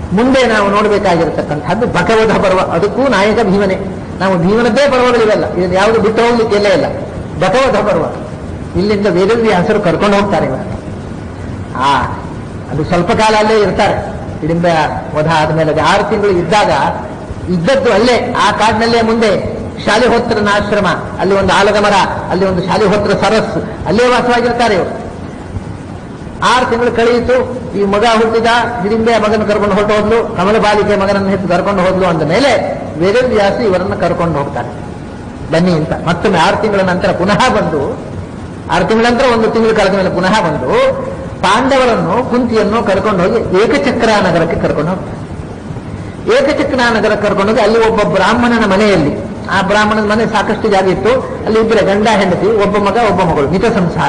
ಮುಂದೆ ನಾವು ನೋಡಬೇಕಾಗಿರತಕ್ಕಂಥದ್ದು ಭಗವದ ಪರ್ವ ಅದಕ್ಕೂ ನಾಯಕ ಭೀಮನೇ ನಾವು ಭೀಮನದ್ದೇ ಪರ್ವಗಳಿವೆಲ್ಲ ಇದನ್ನು ಯಾವುದು ಬಿಟ್ಟು ಹೋಗ್ಲಿಕ್ಕೆಲ್ಲೇ ಇಲ್ಲ ಭಗವದ ಪರ್ವ ಇಲ್ಲಿಂದ ವೇದವ್ಯಾಸರು ಕರ್ಕೊಂಡು ಹೋಗ್ತಾರೆ ಇವರನ್ನು ಆ ಅದು ಸ್ವಲ್ಪ ಕಾಲ ಅಲ್ಲೇ ಇರ್ತಾರೆ ಹಿಡಿಂಬ ವಧ ಆದ್ಮೇಲೆ ಅದು ಆರು ತಿಂಗಳು ಇದ್ದಾಗ ಇದ್ದದ್ದು ಅಲ್ಲೇ ಆ ಕಾಡಿನಲ್ಲೇ ಮುಂದೆ ಶಾಲಿಹೋತ್ರನ ಆಶ್ರಮ ಅಲ್ಲಿ ಒಂದು ಆಲದ ಮರ ಅಲ್ಲಿ ಒಂದು ಶಾಲಿಹೋತ್ರ ಸರಸ್ಸು ಅಲ್ಲೇ ವಾಸವಾಗಿರ್ತಾರೆ ಇವರು ಆರು ತಿಂಗಳು ಕಳೆಯಿತು ಈ ಮಗ ಹುಟ್ಟಿದ ಹಿಡಿಂಬೆ ಮಗನ ಕರ್ಕೊಂಡು ಹೊರಟು ಹೋದ್ಲು ಕಮಲ ಬಾಲಿಕೆ ಮಗನನ್ನು ಹೆತ್ತು ಕರ್ಕೊಂಡು ಹೋದ್ಲು ಅಂದ ಮೇಲೆ ವೇದವ್ಯಾಸ ಇವರನ್ನು ಕರ್ಕೊಂಡು ಹೋಗ್ತಾರೆ ಬನ್ನಿ ಅಂತ ಮತ್ತೊಮ್ಮೆ ಆರು ತಿಂಗಳ ನಂತರ ಪುನಃ ಬಂದು ಆರು ತಿಂಗಳ ನಂತರ ಒಂದು ತಿಂಗಳು ಕಳೆದ ಮೇಲೆ ಪುನಃ ಬಂದು ಪಾಂಡವರನ್ನು ಕುಂತಿಯನ್ನು ಕರ್ಕೊಂಡು ಹೋಗಿ ಏಕಚಕ್ರ ನಗರಕ್ಕೆ ಕರ್ಕೊಂಡು ಹೋಗ್ತಾರೆ ಏಕಚಕ್ರ ನಗರಕ್ಕೆ ಕರ್ಕೊಂಡು ಹೋಗಿ ಅಲ್ಲಿ ಒಬ್ಬ ಬ್ರಾಹ್ಮಣನ ಮನೆಯಲ್ಲಿ ಆ ಬ್ರಾಹ್ಮಣನ ಮನೆ ಸಾಕಷ್ಟು ಜಾಗ ಇತ್ತು ಅಲ್ಲಿ ಇಬ್ಬರೇ ಗಂಡ ಹೆಂಡತಿ ಒಬ್ಬ ಮಗ ಒಬ್ಬ ಮಗಳು ಮಿತ ಸಂಸಾರ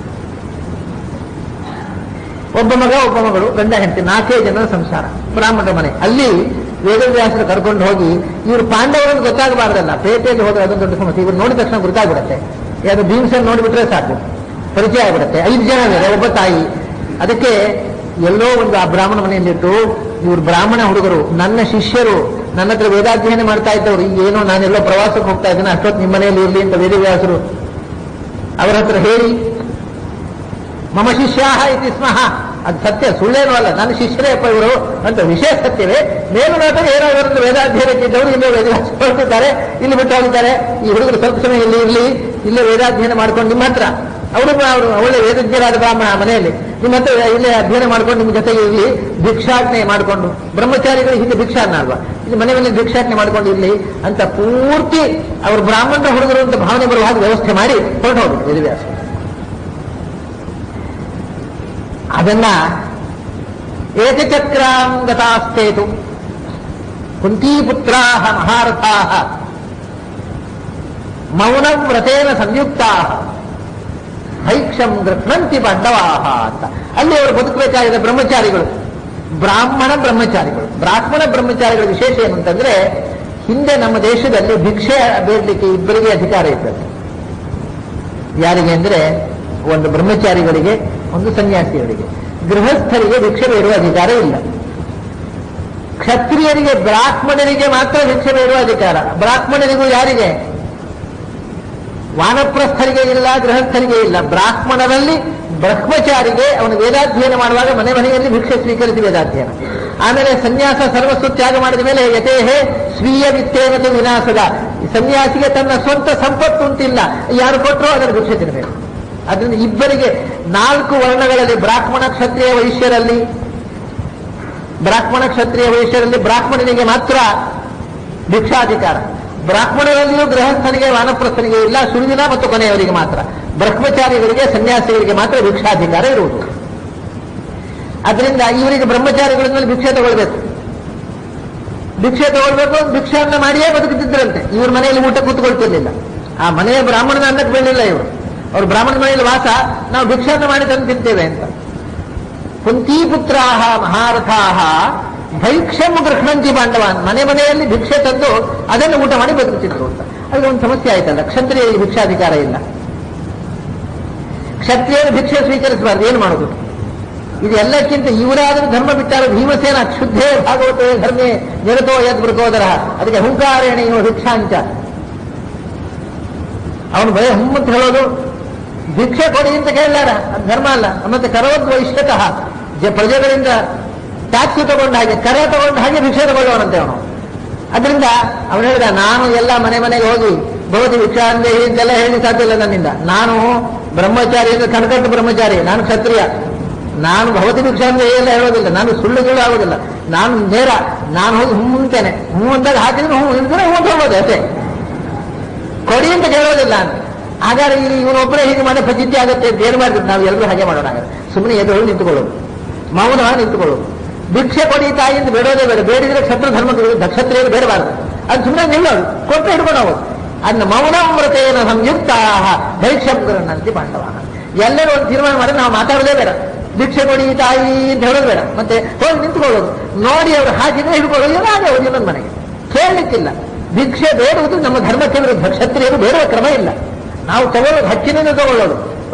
ಒಬ್ಬ ಮಗ ಒಬ್ಬ ಮಗಳು ಗಂಡ ಹೆಂಡತಿ ನಾಲ್ಕೇ ಜನರ ಸಂಸಾರ ಬ್ರಾಹ್ಮಣರ ಮನೆ ಅಲ್ಲಿ ವೇದವ್ಯಾಸರು ಕರ್ಕೊಂಡು ಹೋಗಿ ಇವರು ಪಾಂಡವರನ್ನು ಗೊತ್ತಾಗಬಾರ್ದಲ್ಲ ಪೇಟೆಯಲ್ಲಿ ಹೋದ್ರೆ ಅದೊಂದು ದೊಡ್ಡ ಸಮಸ್ಯೆ ಇವ್ರು ನೋಡಿದ ತಕ್ಷಣ ಗೊತ್ತಾಗ್ಬಿಡುತ್ತೆ ಯಾರು ಭೀಮಸನ್ ನೋಡಿಬಿಟ್ರೆ ಸಾಕು ಪರಿಚಯ ಆಗ್ಬಿಡುತ್ತೆ ಐದು ಜನ ಬೇರೆ ಒಬ್ಬ ತಾಯಿ ಅದಕ್ಕೆ ಎಲ್ಲೋ ಒಂದು ಆ ಬ್ರಾಹ್ಮಣ ಮನೆಯಲ್ಲಿಟ್ಟು ಇವರು ಬ್ರಾಹ್ಮಣ ಹುಡುಗರು ನನ್ನ ಶಿಷ್ಯರು ನನ್ನ ಹತ್ರ ವೇದಾಧ್ಯಯನ ಮಾಡ್ತಾ ಇದ್ದವರು ಈಗ ಏನೋ ನಾನೆಲ್ಲೋ ಪ್ರವಾಸಕ್ಕೆ ಹೋಗ್ತಾ ಇದ್ದೇನೆ ಅಷ್ಟೊತ್ತು ನಿಮ್ಮ ಮನೆಯಲ್ಲಿ ಇರಲಿ ಅಂತ ವೇದವ್ಯಾಸರು ಅವರ ಹತ್ರ ಹೇಳಿ ಮಮ ಶಿಷ್ಯಾಹ ಇತಿ ಸ್ಮಃ ಅದು ಸತ್ಯ ಸುಳ್ಳೇನೂ ಅಲ್ಲ ನನ್ನ ಶಿಷ್ಯರೇ ಅಪ್ಪ ಇವರು ಅಂತ ವಿಷಯ ಸತ್ಯವೇ ಮೇಲುನೋಟ ಏನೋ ಇವರನ್ನು ವೇದಾಧ್ಯಯನಕ್ಕಿದ್ದವರು ಇಲ್ಲೇ ವೇದವ್ಯಾಸ ಹೊರಟಿದ್ದಾರೆ ಇಲ್ಲಿ ಬಿಟ್ಟು ಹೋಗಿದ್ದಾರೆ ಈ ಹುಡುಗರು ಸ್ವಲ್ಪ ಸಮಯ ಇಲ್ಲಿ ಇರಲಿ ಇಲ್ಲೇ ವೇದಾಧ್ಯಯನ ಮಾಡ್ಕೊಂಡು ನಿಮ್ಮ ಹತ್ರ ಅವರು ಅವರು ಒಳ್ಳೆ ವೇದಜ್ಞರಾದ ಬ್ರಾಹ್ಮಣ ಮನೆಯಲ್ಲಿ ನಿಮ್ಮ ಹತ್ರ ಇಲ್ಲೇ ಅಧ್ಯಯನ ಮಾಡ್ಕೊಂಡು ನಿಮ್ಮ ಜೊತೆಗೆ ಇಲ್ಲಿ ಭಿಕ್ಷಾಟನೆ ಮಾಡಿಕೊಂಡು ಬ್ರಹ್ಮಚಾರಿಗಳು ಹಿಂದೆ ಭಿಕ್ಷಾಟನೆ ಅಲ್ವಾ ಇಲ್ಲಿ ಮನೆ ಮನೆ ಭಿಕ್ಷಾಟನೆ ಮಾಡ್ಕೊಂಡು ಇಲ್ಲಿ ಅಂತ ಪೂರ್ತಿ ಅವರು ಬ್ರಾಹ್ಮಣರ ಹುಡುಗರು ಅಂತ ಭಾವನೆ ಬರುವ ಹಾಗೆ ವ್ಯವಸ್ಥೆ ಮಾಡಿ ಹೊರಟು ಹೋದ್ರು ವೇದವ್ಯಾಸ ಅದನ್ನ ಏಕಚಕ್ರಾಂಗತಾಸ್ತೇತು ಕುಂತೀಪುತ್ರಾ ಮಹಾರಥಾ ಮೌನಂ ವ್ರತೇನ ಸಂಯುಕ್ತಾ ಭೈಕ್ಷಂ ಗೃಹ್ಣಂತಿ ಬಂಡವಾಹ ಅಂತ ಅಲ್ಲಿ ಅವರು ಬದುಕಬೇಕಾಗಿದೆ ಬ್ರಹ್ಮಚಾರಿಗಳು ಬ್ರಾಹ್ಮಣ ಬ್ರಹ್ಮಚಾರಿಗಳು ಬ್ರಾಹ್ಮಣ ಬ್ರಹ್ಮಚಾರಿಗಳ ವಿಶೇಷ ಏನು ಅಂತಂದ್ರೆ ಹಿಂದೆ ನಮ್ಮ ದೇಶದಲ್ಲಿ ಭಿಕ್ಷೆ ಬೇಡಲಿಕ್ಕೆ ಇಬ್ಬರಿಗೆ ಅಧಿಕಾರ ಇರ್ತದೆ ಯಾರಿಗೆ ಅಂದ್ರೆ ಒಂದು ಬ್ರಹ್ಮಚಾರಿಗಳಿಗೆ ಒಂದು ಸನ್ಯಾಸಿಗಳಿಗೆ ಗೃಹಸ್ಥರಿಗೆ ಭಿಕ್ಷೆ ಬೇಡುವ ಅಧಿಕಾರ ಇಲ್ಲ ಕ್ಷತ್ರಿಯರಿಗೆ ಬ್ರಾಹ್ಮಣರಿಗೆ ಮಾತ್ರ ಭಿಕ್ಷೆ ಬೇಡುವ ಅಧಿಕಾರ ಬ್ರಾಹ್ಮಣರಿಗೂ ಯಾರಿಗೆ ವಾನಪ್ರಸ್ಥರಿಗೆ ಇಲ್ಲ ಗೃಹಸ್ಥರಿಗೆ ಇಲ್ಲ ಬ್ರಾಹ್ಮಣರಲ್ಲಿ ಬ್ರಹ್ಮಚಾರಿಗೆ ಅವನು ವೇದಾಧ್ಯಯನ ಮಾಡುವಾಗ ಮನೆ ಮನೆಯಲ್ಲಿ ಭಿಕ್ಷೆ ಸ್ವೀಕರಿಸಿ ವೇದಾಧ್ಯಯನ ಆಮೇಲೆ ಸನ್ಯಾಸ ಸರ್ವಸ್ವ ತ್ಯಾಗ ಮಾಡಿದ ಮೇಲೆ ಯಥೇಹೇ ಸ್ವೀಯ ವಿತ್ತೇನದು ವಿನಾಶದ ಈ ಸನ್ಯಾಸಿಗೆ ತನ್ನ ಸ್ವಂತ ಸಂಪತ್ತು ಉಂಟಿಲ್ಲ ಯಾರು ಕೊಟ್ಟರು ಅದರ ಭಿಕ್ಷೆ ತಿನ್ನಬೇಕು ಅದರಿಂದ ಇಬ್ಬರಿಗೆ ನಾಲ್ಕು ವರ್ಣಗಳಲ್ಲಿ ಬ್ರಾಹ್ಮಣ ಕ್ಷತ್ರಿಯ ವೈಶ್ಯರಲ್ಲಿ ಬ್ರಾಹ್ಮಣ ಕ್ಷತ್ರಿಯ ವೈಶ್ಯರಲ್ಲಿ ಬ್ರಾಹ್ಮಣನಿಗೆ ಮಾತ್ರ ಭಿಕ್ಷಾಧಿಕಾರ ಬ್ರಾಹ್ಮಣರಲ್ಲಿಯೂ ಗೃಹಸ್ಥನಿಗೆ ವಾನಪ್ರಸ್ಥನಿಗೆ ಇಲ್ಲ ಸುರುವಿನ ಮತ್ತು ಕೊನೆಯವರಿಗೆ ಮಾತ್ರ ಬ್ರಹ್ಮಚಾರಿಗಳಿಗೆ ಸನ್ಯಾಸಿಗಳಿಗೆ ಮಾತ್ರ ಭಿಕ್ಷಾಧಿಕಾರ ಇರುವುದು ಅದರಿಂದ ಇವರಿಗೆ ಬ್ರಹ್ಮಚಾರಿಗಳ ಮೇಲೆ ಭಿಕ್ಷೆ ತಗೊಳ್ಬೇಕು ಭಿಕ್ಷೆ ತಗೊಳ್ಬೇಕು ಭಿಕ್ಷೆಯನ್ನ ಮಾಡಿಯೇ ಬದುಕುತ್ತಿದ್ದರಂತೆ ಇವ್ರ ಮನೆಯಲ್ಲಿ ಊಟ ಕೂತ್ಕೊಳ್ತಿರ್ಲಿಲ್ಲ ಆ ಮನೆಯ ಬ್ರಾಹ್ಮಣನ ಅನ್ನಕ್ಕೆ ಬೀಳಿಲ್ಲ ಇವರು ಅವ್ರು ಬ್ರಾಹ್ಮಣ ಮನೆಯಲ್ಲಿ ವಾಸ ನಾವು ಭಿಕ್ಷೆಯನ್ನು ಮಾಡಿ ತಂದು ತಿಂತೇವೆ ಅಂತ ಕುಂತೀಪುತ್ರಾಹ ಮಹಾರಥಾಹ ಭೈಕ್ಷಂ ಗೃಹಣಂತಿ ಬಾಂಡವಾನ್ ಮನೆ ಮನೆಯಲ್ಲಿ ಭಿಕ್ಷೆ ತಂದು ಅದನ್ನು ಊಟ ಮಾಡಿ ಬದುಕುತ್ತಿದ್ರು ಅಂತ ಅದಕ್ಕೆ ಒಂದು ಸಮಸ್ಯೆ ಆಯ್ತಲ್ಲ ಕ್ಷತ್ರಿಯರಿಗೆ ಭಿಕ್ಷಾಧಿಕಾರ ಇಲ್ಲ ಕ್ಷತ್ರಿಯರು ಭಿಕ್ಷೆ ಸ್ವೀಕರಿಸಬಾರ್ದು ಏನು ಮಾಡೋದು ಇದು ಎಲ್ಲಕ್ಕಿಂತ ಇವರಾದರೂ ಧರ್ಮ ಬಿಟ್ಟಾರ ಭೀಮಸೇನ ಕ್ಷುದ್ಧೇ ಭಾಗವತೇ ಧರ್ಮೇ ನಿರತೋ ಯದ್ ಮೃಗೋದರ ಅದಕ್ಕೆ ಹುಂಕಾರೇಣ ಇವ ಭಿಕ್ಷಾಂಚ ಅವನು ಭಯ ಹುಮ್ಮಂತ ಹೇಳೋದು ಭಿಕ್ಷೆ ಕೊಡಿ ಅಂತ ಕೇಳಲಾರ ಅದು ಧರ್ಮ ಅಲ್ಲ ಮತ್ತೆ ಕರವದ್ ವೈಶ್ಯತಃ ಜ ಪ್ರಜೆಗಳಿಂದ ಟ್ಯಾಕ್ಸ್ ತಗೊಂಡ ಹಾಗೆ ಕರ ತಗೊಂಡ ಹಾಗೆ ಭಿಕ್ಷೆ ತಗೊಳ್ಳೋಣಂತೆ ಅವನು ಅದರಿಂದ ಅವನು ಹೇಳಿದ ನಾನು ಎಲ್ಲ ಮನೆ ಮನೆಗೆ ಹೋಗಿ ಭಗವತಿ ಭಿಕ್ಷಾ ಅಂದ್ರೆ ಇಂತೆಲ್ಲ ಹೇಳಿ ಸಾಧ್ಯ ಇಲ್ಲ ನನ್ನಿಂದ ನಾನು ಬ್ರಹ್ಮಚಾರಿ ಅಂದ್ರೆ ಕನಕಟ್ಟು ಬ್ರಹ್ಮಚಾರಿ ನಾನು ಕ್ಷತ್ರಿಯ ನಾನು ಭಗವತಿ ಭಿಕ್ಷಾ ಅಂದ್ರೆ ಎಲ್ಲ ಹೇಳೋದಿಲ್ಲ ನಾನು ಸುಳ್ಳುಗಳು ಆಗೋದಿಲ್ಲ ನಾನು ನೇರ ನಾನು ಹೋಗಿ ಹ್ಞೂ ಅಂತೇನೆ ಹ್ಞೂ ಅಂದಾಗ ಹಾಕಿದ್ರೆ ಹ್ಞೂ ಇದ್ರೆ ಹ್ಞೂ ಅಂತ ಹೋಗೋದು ಅಷ್ಟೇ ಕೊಡಿ ಅಂತ ಕೇಳೋದಿಲ್ಲ ಅಂತ ಹಾಗಾದ್ರೆ ಇಲ್ಲಿ ಇವನೊಬ್ಬರೇ ಹೀಗೆ ಮನೆ ಫಜಿತಿ ಆಗುತ್ತೆ ಅಂತ ಏನು ಮಾಡಿದ್ರು ನಾವು ಎಲ್ಲರೂ ಹಾಗೆ ಮಾಡೋಣ ಹಾಗಾದ್ರೆ ಸುಮ್ಮನೆ ಎದುರು ನಿಂತುಕೊಳ್ಳೋದು ಮೌನ ನಿಂತುಕೊಳ್ಳೋದು ಭಿಕ್ಷೆ ಕೊಡಿ ತಾಯಿ ಅಂತ ಬೇಡೋದೇ ಬೇಡ ಬೇಡಿದ್ರೆ ಕ್ಷತ್ರ ಧರ್ಮಕ್ಕೆ ವಿರುದ್ಧ ಕ್ಷತ್ರಿಯರು ಬೇಡಬಾರದು ಅದು ಸುಮ್ಮನೆ ನಿಲ್ಲೋದು ಕೊಟ್ಟರೆ ಹಿಡ್ಕೊಂಡು ಹೋಗೋದು ಅದನ್ನ ಮೌನಾಮೃತೇನ ಸಂಯುಕ್ತ ಭೈಕ್ಷಂಕರನ್ನಂತಿ ಪಾಂಡವಾನ ಎಲ್ಲರೂ ಒಂದು ತೀರ್ಮಾನ ಮಾಡಿ ನಾವು ಮಾತಾಡೋದೇ ಬೇಡ ಭಿಕ್ಷೆ ಕೊಡಿ ತಾಯಿ ಅಂತ ಹೇಳೋದು ಬೇಡ ಮತ್ತೆ ಹೋಗಿ ನಿಂತ್ಕೊಳ್ಳೋದು ನೋಡಿ ಅವರು ಹಾಕಿದ್ರೆ ಹಿಡ್ಕೊಳ್ಳೋದು ಏನೋ ಹಾಗೆ ಹೋಗಿ ಇನ್ನೊಂದು ಮನೆಗೆ ಕೇಳಲಿಕ್ಕಿಲ್ಲ ಭಿಕ್ಷೆ ಬೇಡುವುದು ನಮ್ಮ ಧರ್ಮಕ್ಕೆ ವಿರುದ್ಧ ಕ್ಷತ್ರಿಯರು ಬೇಡುವ ಕ್ರಮ ಇಲ್ಲ ನಾವು ತಗೊಳ್ಳೋದು ಹಚ್ಚಿನಿಂದ ತಗೊಳ್ಳೋದು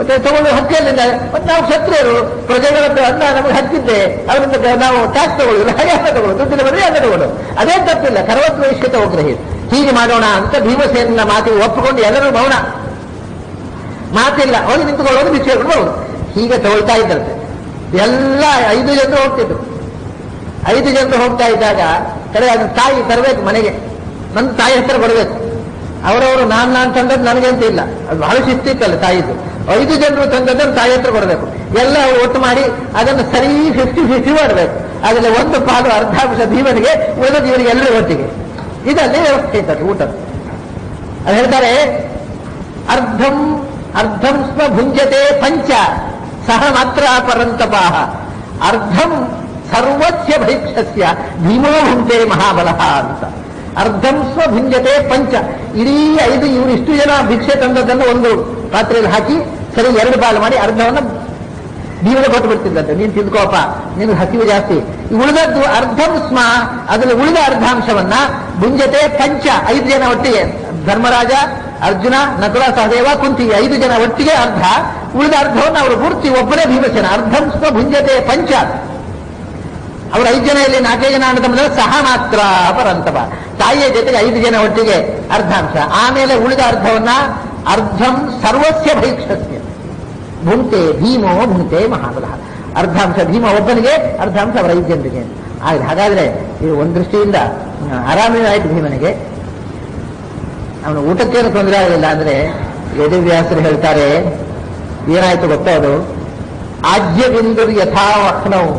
ಮತ್ತೆ ತಗೊಂಡು ಹಕ್ಕಿಯಲ್ಲಿಂದ ಮತ್ತೆ ನಾವು ಕ್ಷತ್ರಿಯರು ಪ್ರಜೆಗಳ ಅನ್ನ ನಮಗೆ ಹಕ್ಕಿದ್ದೆ ಅವರಿಂದ ನಾವು ಟ್ಯಾಕ್ಸ್ ತಗೊಳ್ಳೋದು ಹಾಗೆ ಅನ್ನ ತಗೊಳ್ಳೋದು ದುಡ್ಡಿನ ಬರೀ ಅನ್ನ ತಗೊಳ್ಳೋದು ಅದೇ ತಪ್ಪಿಲ್ಲ ಕರ್ವದ್ವೈಶ್ಯತೆ ಒಗ್ರಹಿ ಹೀಗೆ ಮಾಡೋಣ ಅಂತ ಭೀಮಸೇನ ಮಾತಿಗೆ ಒಪ್ಪಿಕೊಂಡು ಎಲ್ಲರೂ ಮೌನ ಮಾತಿಲ್ಲ ಹೋಗಿ ನಿಂತುಕೊಳ್ಳೋದು ಭಿಕ್ಷೆ ಕೊಡ್ಬೋದು ಹೀಗೆ ತಗೊಳ್ತಾ ಇದ್ದಂತೆ ಎಲ್ಲ ಐದು ಜನರು ಹೋಗ್ತಿದ್ರು ಐದು ಜನರು ಹೋಗ್ತಾ ಇದ್ದಾಗ ಕಡೆ ಅದನ್ನ ತಾಯಿ ತರಬೇಕು ಮನೆಗೆ ನನ್ನ ತಾಯಿ ಹತ್ರ ಬರಬೇಕು ಅವರವರು ನಾನ್ ನಾನ್ ತಂದದ್ದು ನನಗೆ ಅಂತ ಇಲ್ಲ ಅದು ಬಹಳ ಶಿಸ್ತಿತ್ತಲ್ಲ ತಾಯಿದ್ದು ಐದು ಜನರು ತಂದದ್ದನ್ನು ತಾಯಿ ಹತ್ರ ಬರಬೇಕು ಎಲ್ಲ ಒಟ್ಟು ಮಾಡಿ ಅದನ್ನು ಸರಿ ಫಿಫ್ಟಿ ಫಿಫ್ಟಿ ಮಾಡಬೇಕು ಅದರಲ್ಲಿ ಒಂದು ಪಾಲು ಅರ್ಧಾಂಶ ಭೀಮನಿಗೆ ಉಳಿದ ಇವರಿಗೆ ಎಲ್ಲರೂ ಒಟ್ಟಿಗೆ ಇದಲ್ಲೇ ವ್ಯವಸ್ಥೆ ಇರ್ತದೆ ಊಟ ಅದು ಹೇಳ್ತಾರೆ ಅರ್ಧಂ ಅರ್ಧಂ ಸ್ವ ಭುಂಜತೆ ಪಂಚ ಸಹ ಮಾತ್ರ ಪರಂತಪಾಹ ಅರ್ಧಂ ಸರ್ವಸ್ಯ ಭೈಕ್ಷಸ್ಯ ಭೀಮೋ ಭುಂತೆ ಮಹಾಬಲಃ ಅಂತ ಅರ್ಧಂ ಸ್ವ ಭುಂಜತೆ ಪಂಚ ಇಡೀ ಐದು ಇವರು ಇಷ್ಟು ಜನ ಭಿಕ್ಷೆ ತಂದದ್ದನ್ನು ಒಂದು ಪಾತ್ರೆಯಲ್ಲಿ ಹಾಕಿ ಸರಿ ಎರಡು ಪಾಲು ಮಾಡಿ ಅರ್ಧವನ್ನು ಭೀಮನ ಕೊಟ್ಟು ಬಿಡ್ತಿದ್ದಂತೆ ನೀನು ತಿಂದ್ಕೋಪ ನಿನಗೆ ಹಸಿವು ಜಾಸ್ತಿ ಈ ಉಳಿದದ್ದು ಅರ್ಧಂ ಸ್ಮ ಅದರಲ್ಲಿ ಉಳಿದ ಅರ್ಧಾಂಶವನ್ನ ಭುಂಜತೆ ಪಂಚ ಐದು ಜನ ಒಟ್ಟಿಗೆ ಧರ್ಮರಾಜ ಅರ್ಜುನ ನಕುಲ ಸಹದೇವ ಕುಂತಿ ಈ ಐದು ಜನ ಒಟ್ಟಿಗೆ ಅರ್ಧ ಉಳಿದ ಅರ್ಧವನ್ನು ಅವರು ಪೂರ್ತಿ ಒಬ್ಬರೇ ಭೀಮಸೇನ ಅರ್ಧಂ ಸ್ವ ಭುಂಜತೆ ಪಂಚ ಅವರು ಐದು ಜನ ಇಲ್ಲಿ ನಾಲ್ಕೈದು ಜನ ಅಂತ ಬಂದ್ರೆ ಸಹ ಮಾತ್ರ ಪರಂತಪ ತಾಯಿಯ ಜೊತೆಗೆ ಐದು ಜನ ಒಟ್ಟಿಗೆ ಅರ್ಧಾಂಶ ಆಮೇಲೆ ಉಳಿದ ಅರ್ಧವನ್ನ ಅರ್ಧಂ ಸರ್ವಸ್ಯ ಭೈಕ್ಷಸ್ಯ ಭುಂತೆ ಭೀಮೋ ಭುಂತೆ ಮಹಾಬಲ ಅರ್ಧಾಂಶ ಭೀಮ ಒಬ್ಬನಿಗೆ ಅರ್ಧಾಂಶ ಅವರ ಐದು ಜನರಿಗೆ ಆದ್ರೆ ಹಾಗಾದ್ರೆ ಇದು ಒಂದು ದೃಷ್ಟಿಯಿಂದ ಆರಾಮೇ ಆಯ್ತು ಭೀಮನಿಗೆ ಅವನು ಊಟಕ್ಕೇನು ತೊಂದರೆ ಆಗಲಿಲ್ಲ ಅಂದ್ರೆ ವೇದವ್ಯಾಸರು ಹೇಳ್ತಾರೆ ಏನಾಯ್ತು ಗೊತ್ತಾ ಅದು ಆಜ್ಯ ಬಿಂದು ಯಥಾ ವಕ್ನವು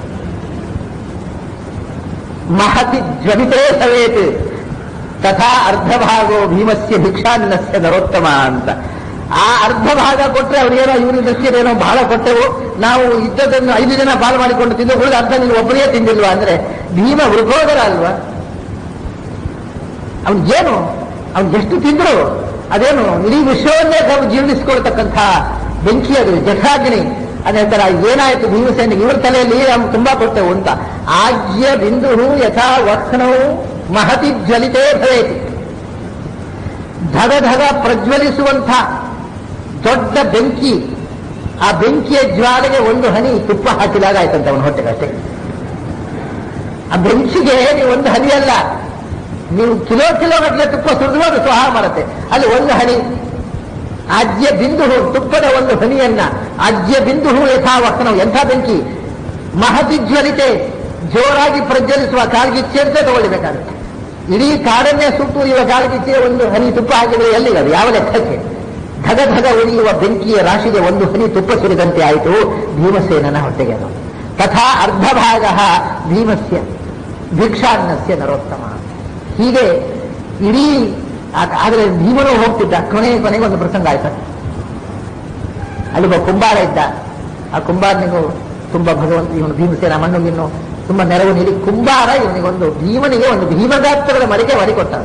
ಮಹತಿ ಜ್ವಲಿತೇ ಸವೇತ್ ತಥಾ ಅರ್ಧಭಾಗೋ ಭೀಮಸ್ಯ ಭಿಕ್ಷಾನ್ನಸ್ಯ ನರೋತ್ತಮ ಅಂತ ಆ ಅರ್ಧ ಭಾಗ ಕೊಟ್ಟರೆ ಅವ್ರಿಗೇನೋ ಇವ್ರ ದೃಷ್ಟಿಯೇನೋ ಬಹಳ ಕೊಟ್ಟೆವು ನಾವು ಇದ್ದದನ್ನು ಐದು ಜನ ಪಾಲು ಮಾಡಿಕೊಂಡು ತಿಂದು ಉಳಿದ ಅರ್ಧ ನೀವು ಒಬ್ಬರೇ ತಿಂದಿಲ್ವಾ ಅಂದ್ರೆ ಭೀಮ ವೃಕೋದರ ಅಲ್ವಾ ಏನು ಅವ್ನು ಎಷ್ಟು ತಿಂದ್ರು ಅದೇನು ಇಡೀ ವಿಶ್ವವನ್ನೇ ತಾವು ಜೀರ್ಣಿಸಿಕೊಳ್ತಕ್ಕಂಥ ಬೆಂಕಿ ಅದು ಜಠಾಗ್ನಿ ಅದೇ ಏನಾಯ್ತು ಭೀಮಸೇನಿಗೆ ಇವ್ರ ತಲೆಯಲ್ಲಿ ಅವ್ನು ತುಂಬಾ ಕೊಟ್ಟೆವು ಅಂತ ಆಜ್ಯ ಬಿಂದು ಯಥಾ ವಕ್ನವು ಮಹತಿ ಜ್ವಲಿತೇ ಭವೇತಿ ಧಗ ಧಗ ಪ್ರಜ್ವಲಿಸುವಂಥ ದೊಡ್ಡ ಬೆಂಕಿ ಆ ಬೆಂಕಿಯ ಜ್ವಾಲೆಗೆ ಒಂದು ಹನಿ ತುಪ್ಪ ಹಾಕಿದಾಗ ಆಯ್ತಂತೆ ಅವನ ಹೊಟ್ಟೆಗೆ ಅಷ್ಟೇ ಆ ಬೆಂಕಿಗೆ ನೀವು ಒಂದು ಹನಿ ಅಲ್ಲ ನೀವು ಕಿಲೋ ಕಿಲೋ ಗಟ್ಟಲೆ ತುಪ್ಪ ಸುರಿದ್ರು ಅದು ಸ್ವಹ ಮಾಡುತ್ತೆ ಅಲ್ಲಿ ಒಂದು ಹನಿ ಆಜ್ಯ ಬಿಂದು ತುಪ್ಪದ ಒಂದು ಹನಿಯನ್ನ ಆಜ್ಯ ಬಿಂದು ಯಥಾ ವಕ್ನವು ಎಂಥ ಬೆಂಕಿ ಮಹತಿ ಜ್ವಲಿತೆ ಜೋರಾಗಿ ಪ್ರಜ್ವಲಿಸುವ ಕಾಲ್ಗಿಚ್ಚೆಂತೆ ತಗೊಳ್ಬೇಕಾಗುತ್ತೆ ಇಡೀ ಕಾಡನ್ನೇ ಸುಟ್ಟು ಇವ ಕಾಲ್ಗಿಚ್ಚೆ ಒಂದು ಹನಿ ತುಪ್ಪ ಹಾಕಿದ್ರೆ ಎಲ್ಲಿಗೆ ಅದು ಯಾವ ಲೆಕ್ಕಕ್ಕೆ ಧಗ ಧಗ ಉಳಿಯುವ ಬೆಂಕಿಯ ರಾಶಿಗೆ ಒಂದು ಹನಿ ತುಪ್ಪ ಸುರಿದಂತೆ ಆಯಿತು ಭೀಮಸೇನನ ಹೊಟ್ಟೆಗೆ ಅದು ತಥಾ ಅರ್ಧ ಭಾಗ ಭೀಮಸ್ಯ ಭಿಕ್ಷಾನ್ನಸ್ಯ ನರೋತ್ತಮ ಹೀಗೆ ಇಡೀ ಆ- ಆದ್ರೆ ಭೀಮನು ಹೋಗ್ತಿದ್ದ ಕೊನೆ ಕೊನೆಗೆ ಒಂದು ಪ್ರಸಂಗ ಆಯ್ತು ಅಲ್ಲಿಗೊಬ್ಬ ಕುಂಬಾರ ಇದ್ದ ಆ ಕುಂಬಾರನಿಗೂ ತುಂಬಾ ಭಗವಂತ ಇವನು ಭೀಮಸೇನ ಮಣ್ಣುಗಿನ್ನು ತುಂಬಾ ನೆರವು ನೀಡಿ ಕುಂಬಾರ ಇವನಿಗೊಂದು ಭೀಮನಿಗೆ ಒಂದು ಭೀಮಗಾತ್ರದ ಮಡಿಕೆ ಮಾಡಿಕೊಟ್ಟ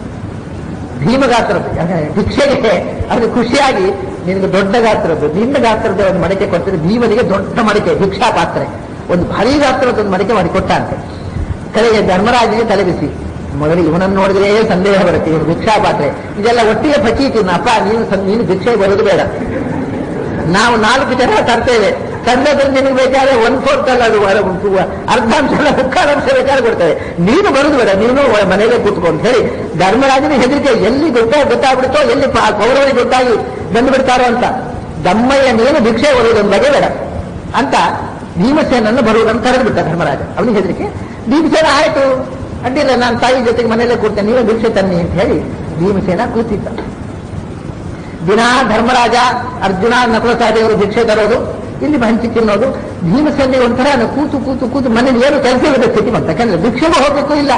ಭೀಮಗಾತ್ರದ ಯಾಕಂದ್ರೆ ಭಿಕ್ಷೆಗೆ ಅವನಿಗೆ ಖುಷಿಯಾಗಿ ನಿನಗೆ ದೊಡ್ಡ ಗಾತ್ರದ್ದು ನಿನ್ನ ಗಾತ್ರದ ಒಂದು ಮಡಿಕೆ ಕೊಡ್ತಾರೆ ಭೀಮನಿಗೆ ದೊಡ್ಡ ಮಡಿಕೆ ಭಿಕ್ಷಾ ಪಾತ್ರೆ ಒಂದು ಭಾರಿ ಗಾತ್ರದ ಒಂದು ಮಡಿಕೆ ಮಾಡಿ ಕೊಟ್ಟ ಅಂತೆ ಕಡೆಗೆ ಧರ್ಮರಾಜನಿಗೆ ತಲೆಬಿಸಿ ಮೊದಲು ಇವನನ್ನು ನೋಡಿದ್ರೆ ಸಂದೇಹ ಬರುತ್ತೆ ಇವನು ಭಿಕ್ಷಾ ಪಾತ್ರೆ ಇದೆಲ್ಲ ಒಟ್ಟಿಗೆ ಪಚೀತೀನಿ ಅಪ್ಪ ನೀನು ಸಂ- ನೀನು ಭಿಕ್ಷೆ ಬರೋದು ಬೇಡ ನಾವು ನಾಲ್ಕು ಜನ ತರ್ತೇವೆ ತಂದದಲ್ಲಿ ನಿನಗೆ ಬೇಕಾದ್ರೆ ಒನ್ ಫೋರ್ತ್ ಅಲ್ಲ ಅದು ವರ- ಉ- ಅರ್ಧಾಂಶ ಅಲ್ಲ ಮುಕ್ಕಾಲಾಂಶ ಬೇಕಾದ್ರೆ ಕೊಡ್ತೇವೆ ನೀನು ಬರುದು ಬೇಡ ನೀನು ಒಳ- ಮನೆಯಲ್ಲೇ ಕೂತ್ಕೊಂಡು ಅಂತ ಹೇಳಿ ಧರ್ಮರಾಜನ ಹೆದರಿಕೆ ಎಲ್ಲಿ ಗೊತ್ತಾ ಗೊತ್ತಾಗ್ಬಿಡುತ್ತೋ ಎಲ್ಲಿ ಪಾ- ಕೌರವರಿಗೆ ಗೊತ್ತಾಗಿ ಬಂದು ಬಿಡ್ತಾರೋ ಅಂತ ದಮ್ಮಯ್ಯ ನೀನು ಭಿಕ್ಷೆ ಬರುವುದೊಂದು ಬಗೆ ಬೇಡ ಅಂತ ಭೀಮಸೇನನ್ನು ಬರುವುದನ್ನು ಕರೆದು ಬಿಟ್ಟ ಧರ್ಮರಾಜ ಅವನಿಗೆ ಹೆದರಿಕೆ ಭೀಮಸೇನ ಆಯ್ತು ಅಡ್ಡಿಲ್ಲ ನಾನು ತಾಯಿ ಜೊತೆಗೆ ಮನೆಯಲ್ಲೇ ಕೂರ್ತೇನೆ ನೀವೇ ಭಿಕ್ಷೆ ತನ್ನಿ ಅಂತ ಹೇಳಿ ಭೀಮಸೇನ ಕೂತಿದ್ದ ದಿನಾ ಧರ್ಮರಾಜ ಅರ್ಜುನ ನಕಲ ಸಹದೇವರು ಭಿಕ್ಷೆ ತರೋದು ಇಲ್ಲಿ ಹಂಚಿ ತಿನ್ನೋದು ಭೀಮಸೇನಿಗೆ ಒಂಥರ ನಾನು ಕೂತು ಕೂತು ಕೂತು ಮನೇಲಿ ಏನು ಕೆಲಸ ಇಲ್ಲದ ಸ್ಥಿತಿ ಬಂತ ಯಾಕಂದ್ರೆ ಭಿಕ್ಷೆಗೂ ಹೋಗ್ಬೇಕು ಇಲ್ಲ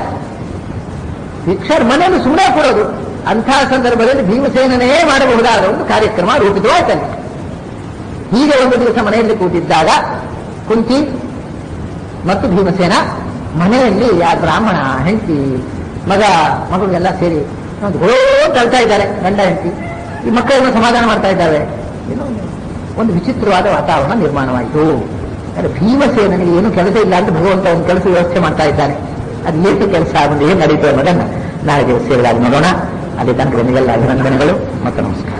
ಭಿಕ್ಷರ್ ಮನೆಯಲ್ಲಿ ಸುಮ್ಮನೆ ಕೊಡೋದು ಅಂತಹ ಸಂದರ್ಭದಲ್ಲಿ ಭೀಮಸೇನನೇ ಮಾಡಬಹುದಾದ ಒಂದು ಕಾರ್ಯಕ್ರಮ ರೂಪಿತವಾಯ್ತಲ್ಲಿ ಹೀಗೆ ಒಂದು ದಿವಸ ಮನೆಯಲ್ಲಿ ಕೂತಿದ್ದಾಗ ಕುಂತಿ ಮತ್ತು ಭೀಮಸೇನ ಮನೆಯಲ್ಲಿ ಆ ಬ್ರಾಹ್ಮಣ ಹೆಂಡತಿ ಮಗ ಮಗಳು ಎಲ್ಲ ಸೇರಿ ಒಂದು ಹೊಳೋ ತಳ್ತಾ ಇದ್ದಾರೆ ಗಂಡ ಹೆಂಡತಿ ಈ ಮಕ್ಕಳನ್ನು ಸಮಾಧಾನ ಮಾಡ್ತಾ ಇದ್ದಾವೆ ಏನೋ ಒಂದು ವಿಚಿತ್ರವಾದ ವಾತಾವರಣ ನಿರ್ಮಾಣವಾಯಿತು ಯಾಕಂದ್ರೆ ಭೀಮಸೇನಿಗೆ ಏನು ಕೆಲಸ ಇಲ್ಲ ಅಂತ ಭಗವಂತ ಒಂದು ಕೆಲಸ ವ್ಯವಸ್ಥೆ ಮಾಡ್ತಾ ಇದ್ದಾನೆ ಅದು ಏನು ಕೆಲಸ ಒಂದು ಏನು ನಡೀತು ಅನ್ನೋದನ್ನ ನಾಳೆ ದಿವಸ ಸೇರಿದಾಗ ನೋಡೋಣ ಅಲ್ಲಿ ತನಕ ನಿಮಗೆಲ್ಲ ಅಭಿನಂದನೆಗಳು ಮತ್ತು ನಮಸ್ಕಾರ